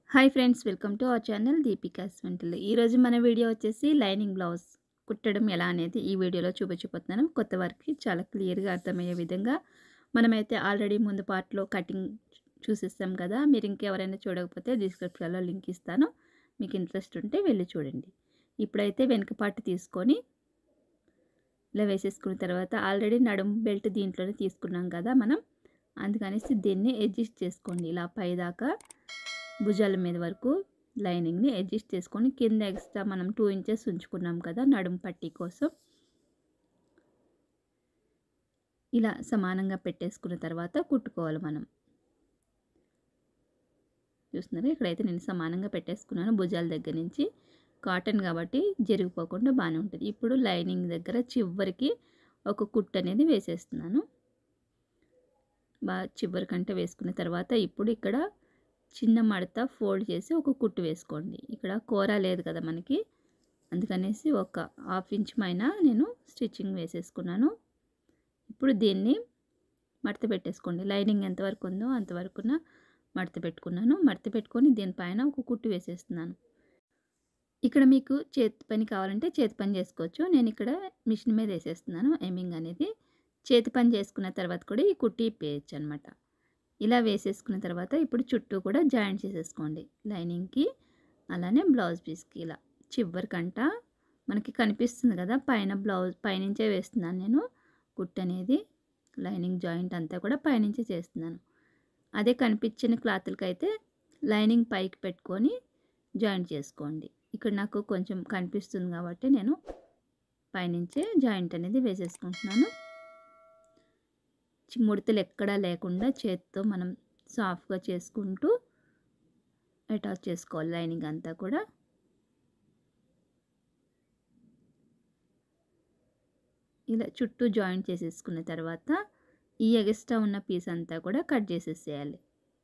hi friends welcome to our channel Deepika's వంటలు ఈరోజు మన వీడియో వచ్చేసి లైనింగ్ బ్లౌజ్ కుట్టడం ఎలా అనేది ఈ వీడియోలో చూపించిపోతున్నాను కొత్త వారికి చాలా క్లియర్గా అర్థమయ్యే విధంగా మనమైతే ఆల్రెడీ ముందు పార్ట్లో కటింగ్ చూసేస్తాం కదా మీరు ఇంకెవరైనా చూడకపోతే డిస్క్రిప్షన్లో లింక్ ఇస్తాను మీకు ఇంట్రెస్ట్ ఉంటే వెళ్ళి చూడండి ఇప్పుడైతే వెనక పార్ట్ తీసుకొని ఇలా వేసేసుకున్న తర్వాత ఆల్రెడీ నడుము బెల్ట్ దీంట్లోనే తీసుకున్నాం కదా మనం అందుకనేసి దీన్ని అడ్జస్ట్ చేసుకోండి ఇలా పైదాకా భుజాల మీద వరకు లైనింగ్ని అడ్జస్ట్ చేసుకొని కింద ఎక్స్ట్రా మనం టూ ఇంచెస్ ఉంచుకున్నాం కదా నడుము పట్టీ కోసం ఇలా సమానంగా పెట్టేసుకున్న తర్వాత కుట్టుకోవాలి మనం చూస్తున్నారు ఇక్కడైతే నేను సమానంగా పెట్టేసుకున్నాను భుజాల దగ్గర నుంచి కాటన్ కాబట్టి జరిగిపోకుండా బాగానే ఉంటుంది ఇప్పుడు లైనింగ్ దగ్గర చివరికి ఒక కుట్టు అనేది వేసేస్తున్నాను బాగా చివరికంటే వేసుకున్న తర్వాత ఇప్పుడు ఇక్కడ చిన్న మడత ఫోల్డ్ చేసి ఒక కుట్టు వేసుకోండి ఇక్కడ కూర లేదు కదా మనకి అందుకనేసి ఒక హాఫ్ ఇంచ్ పైన నేను స్టిచ్చింగ్ వేసేసుకున్నాను ఇప్పుడు దీన్ని మడత పెట్టేసుకోండి లైనింగ్ ఎంతవరకు ఉందో అంతవరకున మడత పెట్టుకున్నాను మడత పెట్టుకొని దీనిపైన ఒక కుట్టు వేసేస్తున్నాను ఇక్కడ మీకు చేతి పని కావాలంటే చేతి పని చేసుకోవచ్చు నేను ఇక్కడ మిషన్ మీద వేసేస్తున్నాను ఎమింగ్ అనేది చేతి పని చేసుకున్న తర్వాత కూడా ఈ కుట్టి ఇప్పేయచ్చు అనమాట ఇలా వేసేసుకున్న తర్వాత ఇప్పుడు చుట్టూ కూడా జాయింట్ చేసేసుకోండి లైనింగ్కి అలానే బ్లౌజ్ పీస్కి ఇలా చివరికంట మనకి కనిపిస్తుంది కదా పైన బ్లౌజ్ పైనుంచే వేస్తున్నాను నేను కుట్ అనేది లైనింగ్ జాయింట్ అంతా కూడా పైనుంచే చేస్తున్నాను అదే కనిపించిన క్లాత్లకి అయితే లైనింగ్ పైకి పెట్టుకొని జాయింట్ చేసుకోండి ఇక్కడ నాకు కొంచెం కనిపిస్తుంది కాబట్టి నేను పైనుంచే జాయింట్ అనేది వేసేసుకుంటున్నాను ముడతలు ఎక్కడా లేకుండా చేతితో మనం సాఫ్ట్గా చేసుకుంటూ అటాచ్ చేసుకోవాలి లైనింగ్ అంతా కూడా ఇలా చుట్టూ జాయింట్ చేసేసుకున్న తర్వాత ఈ ఎగస్ట్రా ఉన్న పీస్ అంతా కూడా కట్ చేసేసేయాలి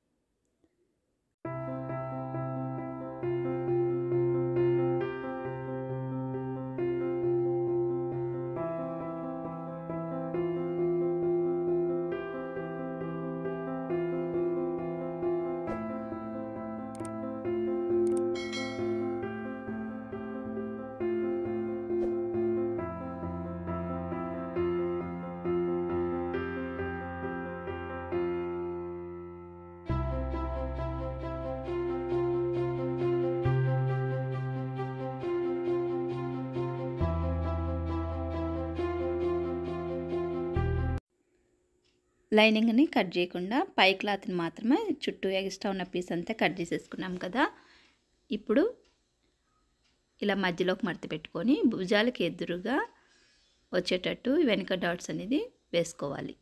లైనింగ్ని కట్ చేయకుండా పై క్లాత్ని మాత్రమే చుట్టూ ఎక్స్ట్రా ఉన్న పీస్ అంతా కట్ చేసేసుకున్నాం కదా ఇప్పుడు ఇలా మధ్యలోకి మడత పెట్టుకొని భుజాలకి ఎదురుగా వచ్చేటట్టు వెనక డాట్స్ అనేది వేసుకోవాలి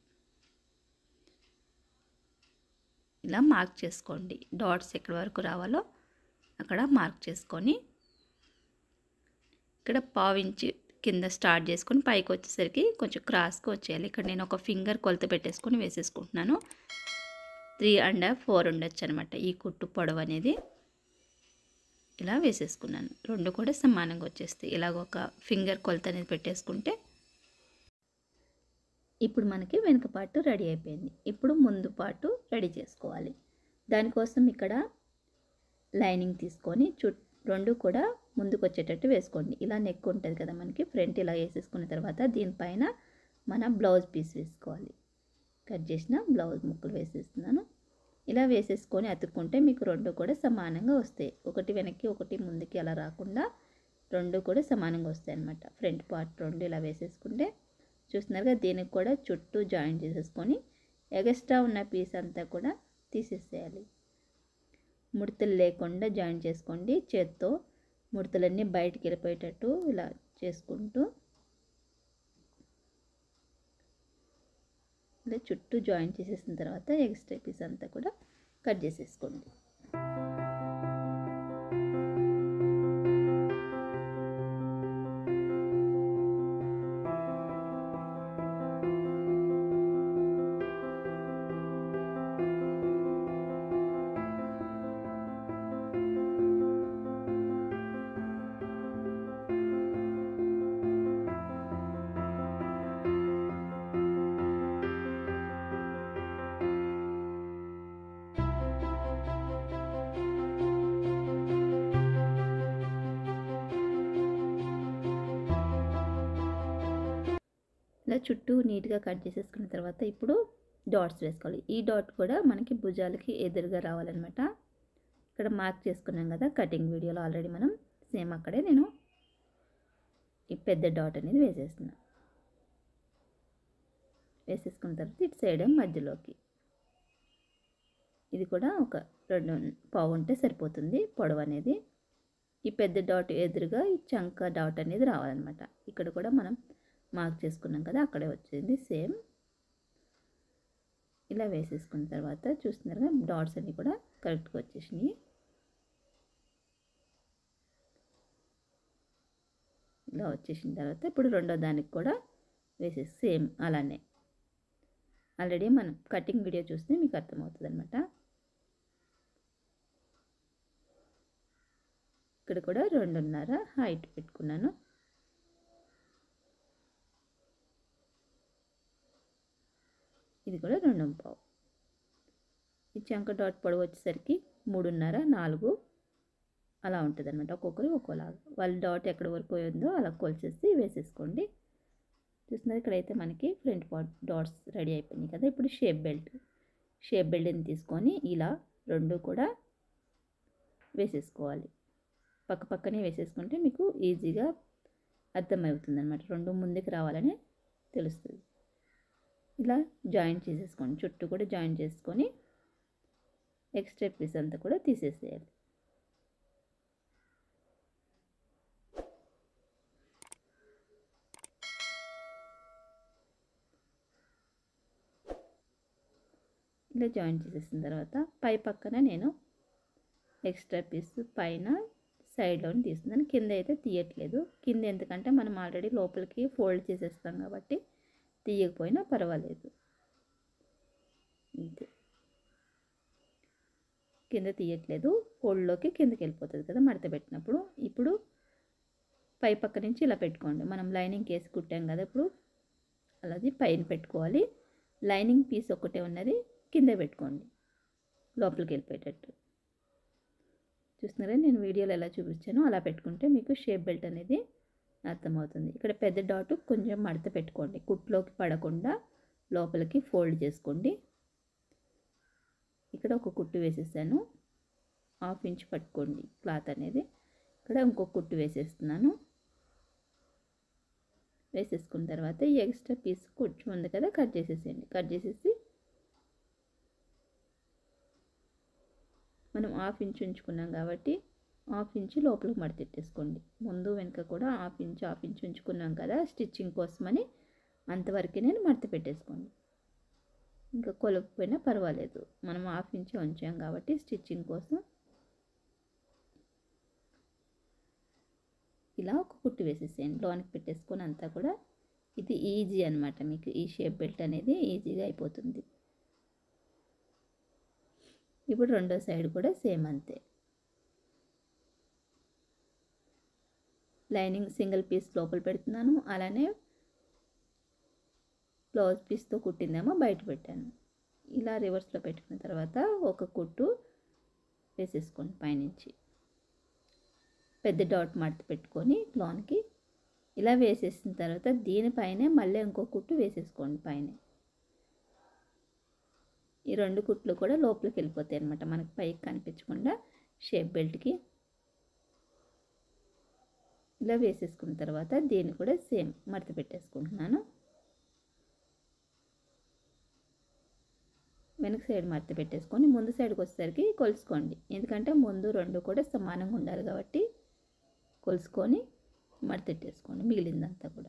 ఇలా మార్క్ చేసుకోండి డాట్స్ ఎక్కడి వరకు రావాలో అక్కడ మార్క్ చేసుకొని ఇక్కడ పావించి కింద స్టార్ట్ చేసుకొని పైకి వచ్చేసరికి కొంచెం క్రాస్గా వచ్చేయాలి ఇక్కడ నేను ఒక ఫింగర్ కొలత పెట్టేసుకొని వేసేసుకుంటున్నాను త్రీ అండ్ హాఫ్ ఫోర్ ఉండొచ్చు అనమాట ఈ కుట్టు పొడవు అనేది ఇలా వేసేసుకున్నాను రెండు కూడా సమానంగా వచ్చేస్తాయి ఇలాగ ఒక ఫింగర్ కొలత అనేది పెట్టేసుకుంటే ఇప్పుడు మనకి వెనుక పాటు రెడీ అయిపోయింది ఇప్పుడు ముందు పాటు రెడీ చేసుకోవాలి దానికోసం ఇక్కడ లైనింగ్ తీసుకొని చుట్టూ రెండు కూడా ముందుకు వచ్చేటట్టు వేసుకోండి ఇలా నెక్ ఉంటుంది కదా మనకి ఫ్రంట్ ఇలా వేసేసుకున్న తర్వాత దీనిపైన మన బ్లౌజ్ పీస్ వేసుకోవాలి కట్ చేసిన బ్లౌజ్ ముక్కలు వేసేస్తున్నాను ఇలా వేసేసుకొని అతుక్కుంటే మీకు రెండు కూడా సమానంగా వస్తాయి ఒకటి వెనక్కి ఒకటి ముందుకి అలా రాకుండా రెండు కూడా సమానంగా వస్తాయి అన్నమాట ఫ్రంట్ పార్ట్ రెండు ఇలా వేసేసుకుంటే చూస్తున్నారుగా దీనికి కూడా చుట్టూ జాయిన్ చేసేసుకొని ఎగస్ట్రా ఉన్న పీస్ అంతా కూడా తీసేసేయాలి ముడతలు లేకుండా జాయిన్ చేసుకోండి చేత్తో ముడతలన్నీ బయటికి వెళ్ళిపోయేటట్టు ఇలా చేసుకుంటూ ఇలా చుట్టూ జాయిన్ చేసేసిన తర్వాత ఎక్స్ట్రా పీస్ అంతా కూడా కట్ చేసేసుకోండి ఇలా చుట్టూ నీట్గా కట్ చేసేసుకున్న తర్వాత ఇప్పుడు డాట్స్ వేసుకోవాలి ఈ డాట్ కూడా మనకి భుజాలకి ఎదురుగా రావాలన్నమాట ఇక్కడ మార్క్ చేసుకున్నాం కదా కటింగ్ వీడియోలో ఆల్రెడీ మనం సేమ్ అక్కడే నేను ఈ పెద్ద డాట్ అనేది వేసేస్తున్నా వేసేసుకున్న తర్వాత ఇటు సైడ్ మధ్యలోకి ఇది కూడా ఒక రెండు పావు ఉంటే సరిపోతుంది పొడవు అనేది ఈ పెద్ద డాట్ ఎదురుగా ఈ చంక డాట్ అనేది రావాలన్నమాట ఇక్కడ కూడా మనం మార్క్ చేసుకున్నాం కదా అక్కడే వచ్చింది సేమ్ ఇలా వేసేసుకున్న తర్వాత చూస్తున్నారుగా డాట్స్ అన్నీ కూడా కరెక్ట్గా వచ్చేసినాయి ఇలా వచ్చేసిన తర్వాత ఇప్పుడు రెండో దానికి కూడా వేసేసి సేమ్ అలానే ఆల్రెడీ మనం కటింగ్ వీడియో చూస్తే మీకు అర్థమవుతుంది అనమాట ఇక్కడ కూడా రెండున్నర హైట్ పెట్టుకున్నాను ఇది కూడా రెండు పావు ఈ చంక డాట్ పొడవు వచ్చేసరికి మూడున్నర నాలుగు అలా ఉంటుంది అనమాట ఒక్కొక్కరు ఒక్కోలాగా వాళ్ళ డాట్ ఎక్కడ వరకు ఉందో అలా కొలిచేసి వేసేసుకోండి చూస్తున్నారు ఇక్కడైతే మనకి ఫ్రంట్ పార్ట్ డాట్స్ రెడీ అయిపోయినాయి కదా ఇప్పుడు షేప్ బెల్ట్ షేప్ బెల్ట్ని తీసుకొని ఇలా రెండు కూడా వేసేసుకోవాలి పక్క పక్కనే వేసేసుకుంటే మీకు ఈజీగా అర్థమవుతుంది అనమాట రెండు ముందుకు రావాలని తెలుస్తుంది ఇలా జాయింట్ చేసేసుకోండి చుట్టూ కూడా జాయింట్ చేసుకొని ఎక్స్ట్రా పీస్ అంతా కూడా తీసేసేయాలి ఇలా జాయింట్ చేసేసిన తర్వాత పై పక్కన నేను ఎక్స్ట్రా పీస్ పైన సైడ్లో తీస్తున్నాను కింద అయితే తీయట్లేదు కింద ఎందుకంటే మనం ఆల్రెడీ లోపలికి ఫోల్డ్ చేసేస్తాం కాబట్టి తీయకపోయినా పర్వాలేదు అంతే కింద తీయట్లేదు ఫోల్డ్లోకి కిందకి వెళ్ళిపోతుంది కదా మడత పెట్టినప్పుడు ఇప్పుడు పై పక్క నుంచి ఇలా పెట్టుకోండి మనం లైనింగ్ కేసి కుట్టాం కదా ఇప్పుడు అలాది పైన పెట్టుకోవాలి లైనింగ్ పీస్ ఒకటే ఉన్నది కింద పెట్టుకోండి లోపలికి వెళ్ళిపోయేటట్టు చూస్తున్నారా నేను వీడియోలో ఎలా చూపించానో అలా పెట్టుకుంటే మీకు షేప్ బెల్ట్ అనేది అర్థమవుతుంది ఇక్కడ పెద్ద డాట్ కొంచెం మడత పెట్టుకోండి కుట్లోకి పడకుండా లోపలికి ఫోల్డ్ చేసుకోండి ఇక్కడ ఒక కుట్టు వేసేసాను హాఫ్ ఇంచ్ పట్టుకోండి క్లాత్ అనేది ఇక్కడ ఇంకొక కుట్టు వేసేస్తున్నాను వేసేసుకున్న తర్వాత ఈ ఎక్స్ట్రా పీస్ కొంచెం ఉంది కదా కట్ చేసేసేయండి కట్ చేసేసి మనం హాఫ్ ఇంచ్ ఉంచుకున్నాం కాబట్టి హాఫ్ ఇంచ్ లోపలికి మడతెట్టేసుకోండి ముందు వెనుక కూడా హాఫ్ ఇంచ్ హాఫ్ ఇంచ్ ఉంచుకున్నాం కదా స్టిచ్చింగ్ కోసమని అంతవరకే నేను మడత పెట్టేసుకోండి ఇంకా కొలకపోయినా పర్వాలేదు మనం హాఫ్ ఇంచ్ ఉంచాం కాబట్టి స్టిచ్చింగ్ కోసం ఇలా ఒక కుట్టు వేసేసేయండి లోనికి పెట్టేసుకొని అంతా కూడా ఇది ఈజీ అనమాట మీకు ఈ షేప్ బెల్ట్ అనేది ఈజీగా అయిపోతుంది ఇప్పుడు రెండో సైడ్ కూడా సేమ్ అంతే లైనింగ్ సింగిల్ పీస్ లోపల పెడుతున్నాను అలానే బ్లౌజ్ పీస్తో కుట్టిందేమో బయట పెట్టాను ఇలా రివర్స్లో పెట్టుకున్న తర్వాత ఒక కుట్టు వేసేసుకోండి పైనుంచి పెద్ద డాట్ మడత పెట్టుకొని లోన్కి ఇలా వేసేసిన తర్వాత దీనిపైనే మళ్ళీ ఇంకో కుట్టు వేసేసుకోండి పైన ఈ రెండు కుట్లు కూడా లోపలికి వెళ్ళిపోతాయి అనమాట మనకి పైకి కనిపించకుండా షేప్ బెల్ట్కి ఇలా వేసేసుకున్న తర్వాత దీన్ని కూడా సేమ్ మడత పెట్టేసుకుంటున్నాను వెనక సైడ్ మడత పెట్టేసుకొని ముందు సైడ్కి వచ్చేసరికి కొలుసుకోండి ఎందుకంటే ముందు రెండు కూడా సమానంగా ఉండాలి కాబట్టి కొలుసుకొని మడతెట్టేసుకోండి మిగిలిందంతా కూడా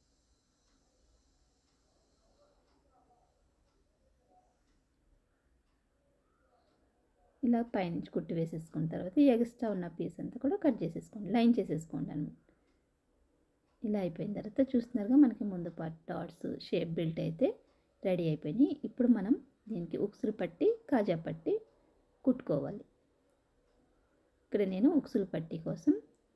ఇలా పైనుంచి కుట్టి వేసేసుకున్న తర్వాత ఈ ఎక్స్ట్రా ఉన్న పీస్ అంతా కూడా కట్ చేసేసుకోండి లైన్ చేసేసుకోండి అనమాట ఇలా అయిపోయిన తర్వాత చూస్తున్నారుగా మనకి ముందు పార్ట్ డాట్స్ షేప్ బెల్ట్ అయితే రెడీ అయిపోయినాయి ఇప్పుడు మనం దీనికి ఉక్సులు పట్టి కాజా పట్టి కుట్టుకోవాలి ఇక్కడ నేను ఉక్సులు పట్టి కోసం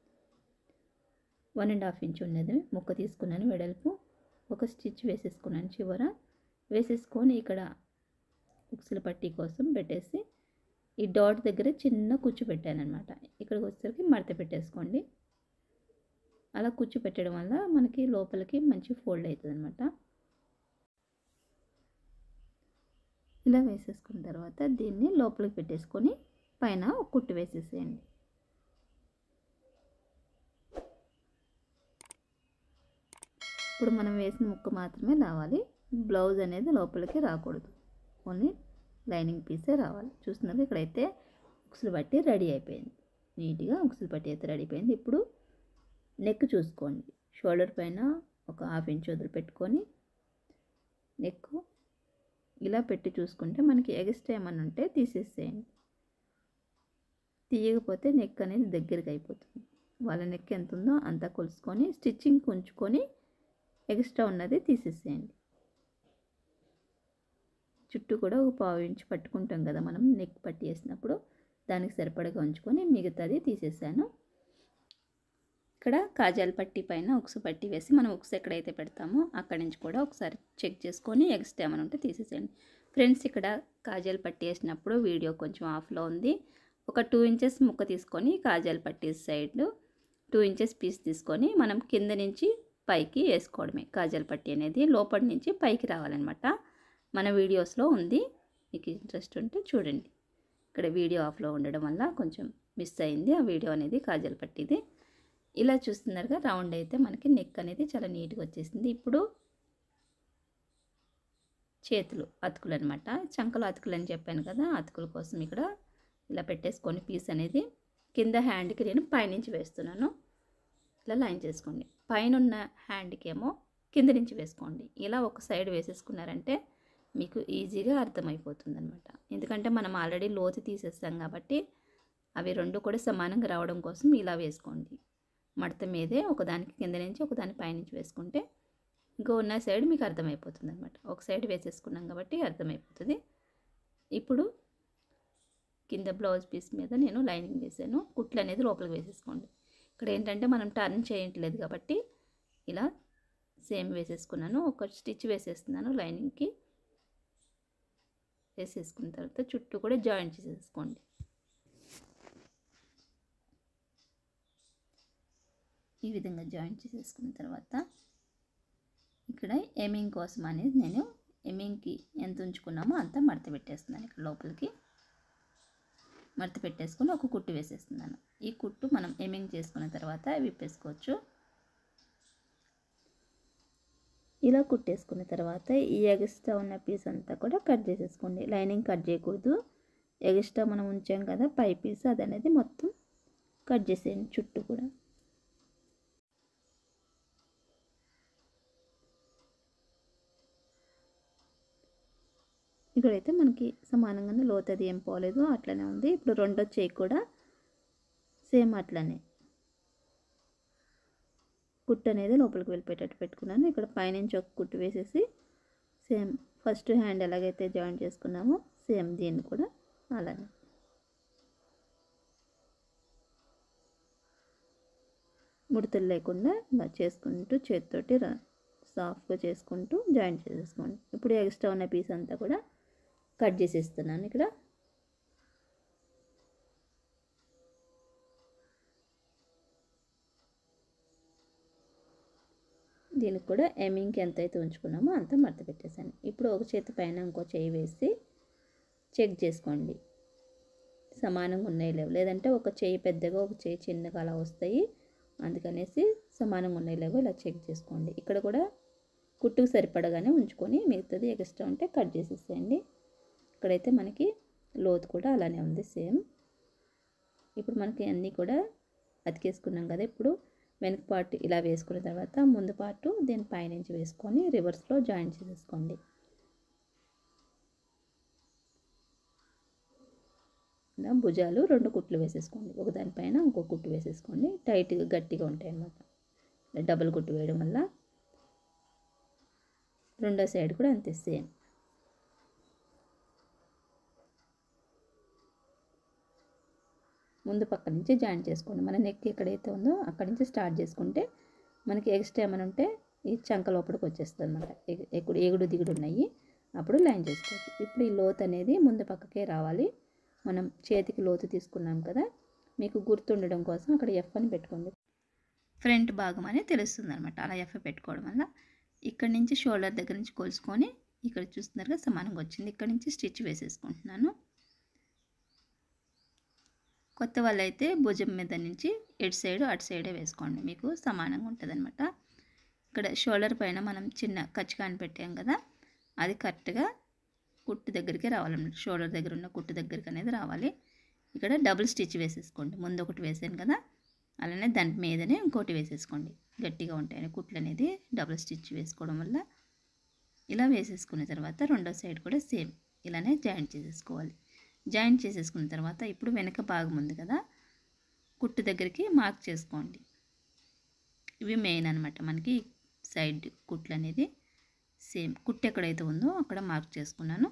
వన్ అండ్ హాఫ్ ఇంచ్ ఉన్నది ముక్క తీసుకున్నాను వెడల్పు ఒక స్టిచ్ వేసేసుకున్నాను చివర వేసేసుకొని ఇక్కడ ఉక్సుల పట్టీ కోసం పెట్టేసి ఈ డాట్ దగ్గర చిన్న కుచ్చు పెట్టాను అనమాట ఇక్కడికి వచ్చేసరికి మడత పెట్టేసుకోండి అలా కుచ్చు పెట్టడం వల్ల మనకి లోపలికి మంచి ఫోల్డ్ అవుతుంది అనమాట ఇలా వేసేసుకున్న తర్వాత దీన్ని లోపలికి పెట్టేసుకొని పైన ఒక కుట్టు వేసేసేయండి ఇప్పుడు మనం వేసిన ముక్క మాత్రమే రావాలి బ్లౌజ్ అనేది లోపలికి రాకూడదు ఓన్లీ లైనింగ్ పీసే రావాలి చూస్తున్నారు ఇక్కడైతే ఉక్సులు పట్టి రెడీ అయిపోయింది నీట్గా ఉక్సులు పట్టి అయితే రెడీ అయిపోయింది ఇప్పుడు నెక్ చూసుకోండి షోల్డర్ పైన ఒక హాఫ్ ఇంచ్ వదిలి పెట్టుకొని నెక్ ఇలా పెట్టి చూసుకుంటే మనకి ఎగస్ట్రా ఏమన్నా ఉంటే తీసేసేయండి తీయకపోతే నెక్ అనేది దగ్గరికి అయిపోతుంది వాళ్ళ నెక్ ఎంత ఉందో అంతా కొలుసుకొని స్టిచ్చింగ్ ఉంచుకొని ఎక్స్ట్రా ఉన్నది తీసేసేయండి చుట్టూ కూడా ఒక పావు ఇంచు పట్టుకుంటాం కదా మనం నెక్ పట్టి వేసినప్పుడు దానికి సరిపడగా ఉంచుకొని మిగతాది తీసేసాను ఇక్కడ కాజాల పట్టి పైన ఉక్సు పట్టి వేసి మనం ఉక్సు ఎక్కడైతే పెడతామో అక్కడి నుంచి కూడా ఒకసారి చెక్ చేసుకొని ఎక్స్ట్రా ఏమైనా ఉంటే తీసేసేయండి ఫ్రెండ్స్ ఇక్కడ కాజాల పట్టి వేసినప్పుడు వీడియో కొంచెం ఆఫ్లో ఉంది ఒక టూ ఇంచెస్ ముక్క తీసుకొని కాజాల పట్టి సైడ్ టూ ఇంచెస్ పీస్ తీసుకొని మనం కింద నుంచి పైకి వేసుకోవడమే కాజాల పట్టి అనేది లోపలి నుంచి పైకి రావాలన్నమాట మన వీడియోస్లో ఉంది మీకు ఇంట్రెస్ట్ ఉంటే చూడండి ఇక్కడ వీడియో ఆఫ్లో ఉండడం వల్ల కొంచెం మిస్ అయింది ఆ వీడియో అనేది కాజల్ పట్టిది ఇలా చూస్తున్నారుగా రౌండ్ అయితే మనకి నెక్ అనేది చాలా నీట్గా వచ్చేసింది ఇప్పుడు చేతులు అతుకులు అనమాట చంకలు అతుకులు అని చెప్పాను కదా అతుకుల కోసం ఇక్కడ ఇలా పెట్టేసుకొని పీస్ అనేది కింద హ్యాండ్కి నేను పైనుంచి వేస్తున్నాను ఇలా లైన్ చేసుకోండి పైన ఉన్న హ్యాండ్కి ఏమో కింద నుంచి వేసుకోండి ఇలా ఒక సైడ్ వేసేసుకున్నారంటే మీకు ఈజీగా అర్థమైపోతుంది అనమాట ఎందుకంటే మనం ఆల్రెడీ లోతు తీసేస్తాం కాబట్టి అవి రెండు కూడా సమానంగా రావడం కోసం ఇలా వేసుకోండి మడత మీదే ఒకదానికి కింద నుంచి ఒకదాని పైనుంచి వేసుకుంటే ఇంకో ఉన్న సైడ్ మీకు అర్థమైపోతుంది అనమాట ఒక సైడ్ వేసేసుకున్నాం కాబట్టి అర్థమైపోతుంది ఇప్పుడు కింద బ్లౌజ్ పీస్ మీద నేను లైనింగ్ వేసాను కుట్లు అనేది లోపలికి వేసేసుకోండి ఇక్కడ ఏంటంటే మనం టర్న్ చేయట్లేదు కాబట్టి ఇలా సేమ్ వేసేసుకున్నాను ఒక స్టిచ్ వేసేస్తున్నాను లైనింగ్కి వేసేసుకున్న తర్వాత చుట్టూ కూడా జాయింట్ చేసేసుకోండి ఈ విధంగా జాయింట్ చేసేసుకున్న తర్వాత ఇక్కడ ఎమింగ్ కోసం అనేది నేను ఎమింగ్కి ఎంత ఉంచుకున్నామో అంత మడత పెట్టేస్తున్నాను ఇక్కడ లోపలికి మడత పెట్టేసుకొని ఒక కుట్టు వేసేస్తున్నాను ఈ కుట్టు మనం ఎమింగ్ చేసుకున్న తర్వాత విప్పేసుకోవచ్చు ఇలా కుట్టేసుకున్న తర్వాత ఈ ఎగస్ట్రా ఉన్న పీస్ అంతా కూడా కట్ చేసేసుకోండి లైనింగ్ కట్ చేయకూడదు ఎగస్ట్రా మనం ఉంచాం కదా పై పీస్ అది అనేది మొత్తం కట్ చేసేయండి చుట్టూ కూడా ఇక్కడైతే మనకి సమానంగానే లోతు అది ఏం పోలేదు అట్లనే ఉంది ఇప్పుడు రెండో చేయి కూడా సేమ్ అట్లనే కుట్టు అనేది లోపలికి వెళ్ళిపోయేటట్టు పెట్టుకున్నాను ఇక్కడ పైనుంచి ఒక కుట్టు వేసేసి సేమ్ ఫస్ట్ హ్యాండ్ ఎలాగైతే జాయిన్ చేసుకున్నామో సేమ్ దీన్ని కూడా అలానే ముడతలు లేకుండా ఇలా చేసుకుంటూ చేతితోటి సాఫ్ట్గా చేసుకుంటూ జాయింట్ చేసేసుకోండి ఇప్పుడు ఎక్స్ట్రా ఉన్న పీస్ అంతా కూడా కట్ చేసేస్తున్నాను ఇక్కడ దీనికి కూడా ఎమింగ్కి ఎంత అయితే ఉంచుకున్నామో అంత మడత పెట్టేశాను ఇప్పుడు ఒక చేతి పైన ఇంకో చేయి వేసి చెక్ చేసుకోండి సమానంగా ఉన్నాయి లేవు లేదంటే ఒక చేయి పెద్దగా ఒక చేయి చిన్నగా అలా వస్తాయి అందుకనేసి సమానంగా ఉన్నాయి లేవో ఇలా చెక్ చేసుకోండి ఇక్కడ కూడా కుట్టుకు సరిపడగానే ఉంచుకొని మిగతాది ఎక్స్ట్రా ఉంటే కట్ చేసేసేయండి ఇక్కడైతే మనకి లోతు కూడా అలానే ఉంది సేమ్ ఇప్పుడు మనకి అన్నీ కూడా అతికేసుకున్నాం కదా ఇప్పుడు వెనక పార్ట్ ఇలా వేసుకున్న తర్వాత ముందు పార్ట్ దీని పైనుంచి వేసుకొని రివర్స్లో జాయిన్ చేసేసుకోండి ఇలా భుజాలు రెండు కుట్లు వేసేసుకోండి ఒక దానిపైన ఇంకో కుట్టు వేసేసుకోండి టైట్గా గట్టిగా ఉంటాయి అన్నమాట డబుల్ కుట్టు వేయడం వల్ల రెండో సైడ్ కూడా అంతే సేమ్ ముందు పక్క నుంచి జాయిన్ చేసుకోండి మన నెక్ ఎక్కడైతే ఉందో అక్కడి నుంచి స్టార్ట్ చేసుకుంటే మనకి ఎక్స్ట్రా ఏమైనా ఉంటే ఈ చంక లోపలికి వచ్చేస్తుంది అనమాట ఎగుడు ఎగుడు దిగుడు ఉన్నాయి అప్పుడు లైన్ చేసుకోవచ్చు ఇప్పుడు ఈ లోతు అనేది ముందు పక్కకే రావాలి మనం చేతికి లోతు తీసుకున్నాం కదా మీకు గుర్తుండడం కోసం అక్కడ ఎఫ్ అని పెట్టుకోండి ఫ్రంట్ భాగం అని తెలుస్తుంది అనమాట అలా ఎఫ్ పెట్టుకోవడం వల్ల ఇక్కడి నుంచి షోల్డర్ దగ్గర నుంచి కొలుసుకొని ఇక్కడ చూస్తున్నారుగా సమానంగా వచ్చింది ఇక్కడ నుంచి స్టిచ్ వేసేసుకుంటున్నాను కొత్త వాళ్ళైతే భుజం మీద నుంచి ఇటు సైడ్ అటు సైడే వేసుకోండి మీకు సమానంగా ఉంటుంది అనమాట ఇక్కడ షోల్డర్ పైన మనం చిన్న కచ్చికాని పెట్టాం కదా అది కరెక్ట్గా కుట్టు దగ్గరికి రావాలన్నమాట షోల్డర్ దగ్గర ఉన్న కుట్టు దగ్గరికి అనేది రావాలి ఇక్కడ డబుల్ స్టిచ్ వేసేసుకోండి ముందు ఒకటి వేసాను కదా అలానే దాని మీదనే ఇంకోటి వేసేసుకోండి గట్టిగా ఉంటాయని కుట్లు అనేది డబుల్ స్టిచ్ వేసుకోవడం వల్ల ఇలా వేసేసుకున్న తర్వాత రెండో సైడ్ కూడా సేమ్ ఇలానే జాయింట్ చేసేసుకోవాలి జాయింట్ చేసేసుకున్న తర్వాత ఇప్పుడు వెనక భాగం ఉంది కదా కుట్టు దగ్గరికి మార్క్ చేసుకోండి ఇవి మెయిన్ అనమాట మనకి సైడ్ కుట్లు అనేది సేమ్ కుట్టు ఎక్కడైతే ఉందో అక్కడ మార్క్ చేసుకున్నాను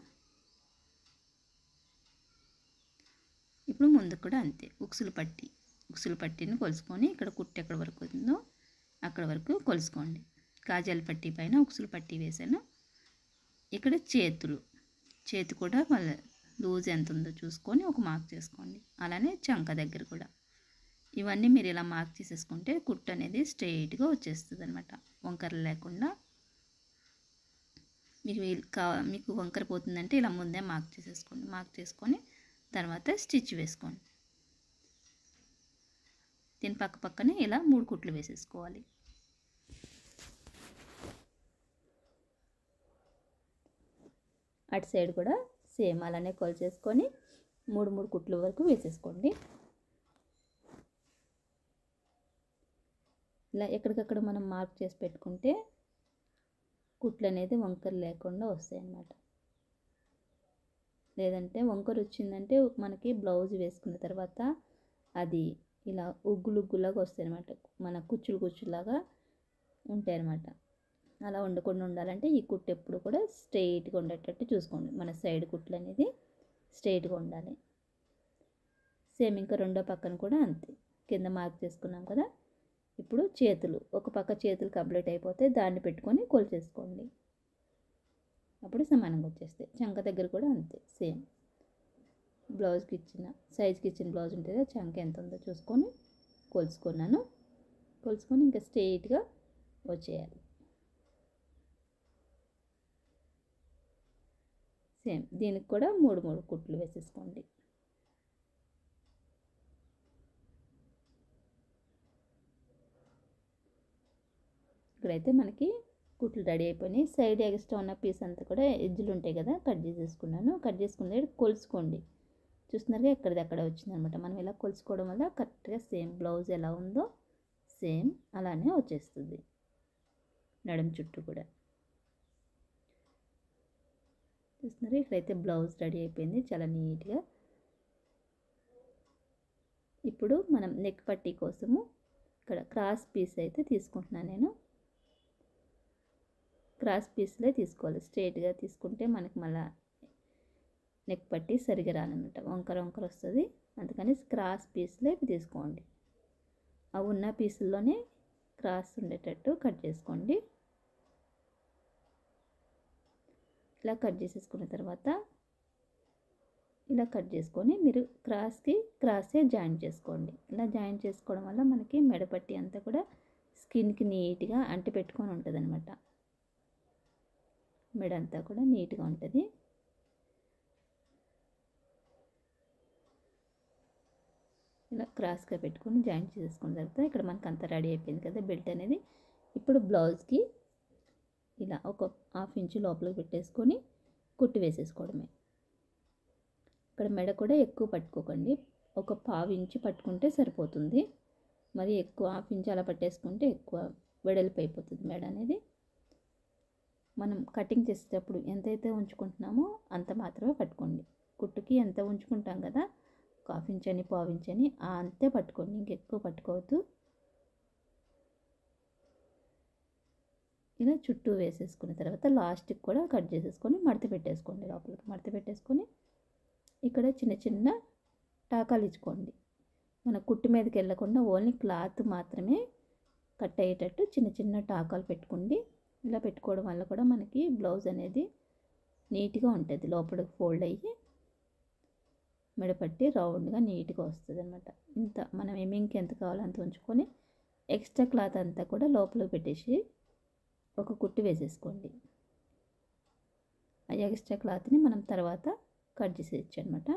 ఇప్పుడు ముందు కూడా అంతే ఉక్సులు పట్టి ఉక్సులు పట్టిని కొలుసుకొని ఇక్కడ కుట్టు ఎక్కడ వరకు ఉందో అక్కడ వరకు కొలుసుకోండి కాజాల పట్టీ పైన ఉక్సులు పట్టీ వేసాను ఇక్కడ చేతులు చేతి కూడా వాళ్ళ లూజ్ ఎంత ఉందో చూసుకొని ఒక మార్క్ చేసుకోండి అలానే చంక దగ్గర కూడా ఇవన్నీ మీరు ఇలా మార్క్ చేసేసుకుంటే కుట్టు అనేది స్ట్రైట్గా వచ్చేస్తుంది అనమాట వంకర లేకుండా మీకు వీలు కా మీకు వంకర పోతుందంటే ఇలా ముందే మార్క్ చేసేసుకోండి మార్క్ చేసుకొని తర్వాత స్టిచ్ వేసుకోండి దీని పక్క పక్కనే ఇలా మూడు కుట్లు వేసేసుకోవాలి అటు సైడ్ కూడా సేమ్ అలానే కొలిచేసుకొని మూడు మూడు కుట్ల వరకు వేసేసుకోండి ఇలా ఎక్కడికక్కడ మనం మార్క్ చేసి పెట్టుకుంటే కుట్లు అనేది వంకర లేకుండా వస్తాయి అన్నమాట లేదంటే వంకర వచ్చిందంటే మనకి బ్లౌజ్ వేసుకున్న తర్వాత అది ఇలా ఉగ్గులు ఉగ్గులాగా వస్తాయి అనమాట మన కుచ్చులు కుచ్చులాగా ఉంటాయి అన్నమాట అలా ఉండకుండా ఉండాలంటే ఈ కుట్టు ఎప్పుడు కూడా స్ట్రైట్గా ఉండేటట్టు చూసుకోండి మన సైడ్ కుట్లు అనేది స్ట్రైట్గా ఉండాలి సేమ్ ఇంకా రెండో పక్కన కూడా అంతే కింద మార్క్ చేసుకున్నాం కదా ఇప్పుడు చేతులు ఒక పక్క చేతులు కంప్లీట్ అయిపోతే దాన్ని పెట్టుకొని కొలిచేసుకోండి అప్పుడు సమానంగా వచ్చేస్తాయి చంక దగ్గర కూడా అంతే సేమ్ బ్లౌజ్కి ఇచ్చిన సైజ్కి ఇచ్చిన బ్లౌజ్ ఉంటుంది చంక ఎంత ఉందో చూసుకొని కొలుసుకున్నాను కొలుసుకొని ఇంకా స్ట్రైట్గా వచ్చేయాలి సేమ్ దీనికి కూడా మూడు మూడు కుట్లు వేసేసుకోండి ఇక్కడైతే మనకి కుట్లు రెడీ అయిపోయినాయి సైడ్ ఎక్స్ట్రా ఉన్న పీస్ అంతా కూడా ఎడ్జులు ఉంటాయి కదా కట్ చేసేసుకున్నాను కట్ చేసుకున్న కొలుసుకోండి చూస్తున్నారుగా ఎక్కడిది అక్కడ వచ్చిందనమాట మనం ఇలా కొలుసుకోవడం వల్ల కరెక్ట్గా సేమ్ బ్లౌజ్ ఎలా ఉందో సేమ్ అలానే వచ్చేస్తుంది నడుం చుట్టూ కూడా చూస్తున్నారు ఇక్కడైతే బ్లౌజ్ రెడీ అయిపోయింది చాలా నీట్గా ఇప్పుడు మనం నెక్ పట్టీ కోసము ఇక్కడ క్రాస్ పీస్ అయితే తీసుకుంటున్నాను నేను క్రాస్ పీస్లే తీసుకోవాలి స్ట్రైట్గా తీసుకుంటే మనకి మళ్ళీ నెక్ పట్టి సరిగా రానమాట వంకర వంకర వస్తుంది అందుకని క్రాస్ పీస్లే తీసుకోండి ఆ ఉన్న పీసుల్లోనే క్రాస్ ఉండేటట్టు కట్ చేసుకోండి ఇలా కట్ చేసేసుకున్న తర్వాత ఇలా కట్ చేసుకొని మీరు క్రాస్కి క్రాసే జాయింట్ చేసుకోండి ఇలా జాయింట్ చేసుకోవడం వల్ల మనకి మెడపట్టి అంతా కూడా స్కిన్కి నీట్గా అంటి పెట్టుకొని ఉంటుంది అనమాట మెడ అంతా కూడా నీట్గా ఉంటుంది ఇలా క్రాస్గా పెట్టుకొని జాయింట్ చేసుకున్న తర్వాత ఇక్కడ మనకు అంతా రెడీ అయిపోయింది కదా బెల్ట్ అనేది ఇప్పుడు బ్లౌజ్కి ఇలా ఒక హాఫ్ ఇంచు లోపలికి పెట్టేసుకొని కుట్టి వేసేసుకోవడమే ఇక్కడ మెడ కూడా ఎక్కువ పట్టుకోకండి ఒక పావు ఇంచు పట్టుకుంటే సరిపోతుంది మరి ఎక్కువ హాఫ్ ఇంచు అలా పట్టేసుకుంటే ఎక్కువ వెడల్పు అయిపోతుంది మెడ అనేది మనం కటింగ్ చేసేటప్పుడు ఎంతైతే ఉంచుకుంటున్నామో అంత మాత్రమే పట్టుకోండి కుట్టుకి ఎంత ఉంచుకుంటాం కదా ఒక హాఫ్ ఇంచ్ అని పావు ఇంచ్ అని ఆ అంతే పట్టుకోండి ఇంకెక్కువ పట్టుకోవద్దు ఇలా చుట్టూ వేసేసుకున్న తర్వాత లాస్ట్కి కూడా కట్ చేసేసుకొని మడత పెట్టేసుకోండి లోపలికి మడత పెట్టేసుకొని ఇక్కడ చిన్న చిన్న టాకాలు ఇచ్చుకోండి మన కుట్టు మీదకి వెళ్ళకుండా ఓన్లీ క్లాత్ మాత్రమే కట్ అయ్యేటట్టు చిన్న చిన్న టాకాలు పెట్టుకోండి ఇలా పెట్టుకోవడం వల్ల కూడా మనకి బ్లౌజ్ అనేది నీట్గా ఉంటుంది లోపలికి ఫోల్డ్ అయ్యి మెడపట్టి రౌండ్గా నీట్గా వస్తుంది అనమాట ఇంత మనం ఎమ్మింగ్కి ఎంత కావాలో అంత ఉంచుకొని ఎక్స్ట్రా క్లాత్ అంతా కూడా లోపలికి పెట్టేసి ఒక కుట్టు వేసేసుకోండి ఆ ఎక్స్ట్రా క్లాత్ని మనం తర్వాత కట్ చేసేయచ్చు అనమాట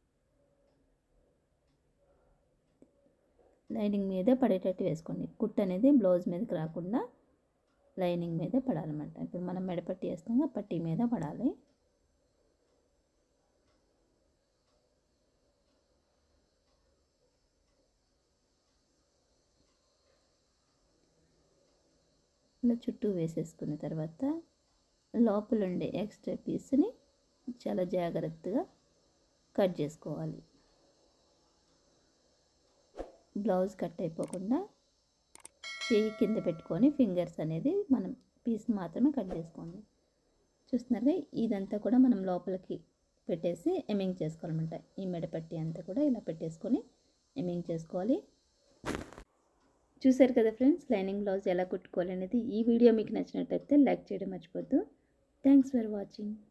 లైనింగ్ మీదే పడేటట్టు వేసుకోండి కుట్ అనేది బ్లౌజ్ మీదకి రాకుండా లైనింగ్ మీదే పడాలన్నమాట ఇప్పుడు మనం మెడపట్టి వేస్తాం పట్టీ మీద పడాలి ఇలా చుట్టూ వేసేసుకున్న తర్వాత లోపల ఉండే ఎక్స్ట్రా పీస్ని చాలా జాగ్రత్తగా కట్ చేసుకోవాలి బ్లౌజ్ కట్ అయిపోకుండా చేయి కింద పెట్టుకొని ఫింగర్స్ అనేది మనం పీస్ మాత్రమే కట్ చేసుకోండి చూస్తున్నారుగా ఇదంతా కూడా మనం లోపలికి పెట్టేసి ఎమింగ్ చేసుకోవాలన్నమాట ఈ మెడపట్టి అంతా కూడా ఇలా పెట్టేసుకొని ఎమింగ్ చేసుకోవాలి చూసారు కదా ఫ్రెండ్స్ లైనింగ్ బ్లౌజ్ ఎలా కుట్టుకోవాలి అనేది ఈ వీడియో మీకు నచ్చినట్లయితే లైక్ చేయడం మర్చిపోద్దు థ్యాంక్స్ ఫర్ వాచింగ్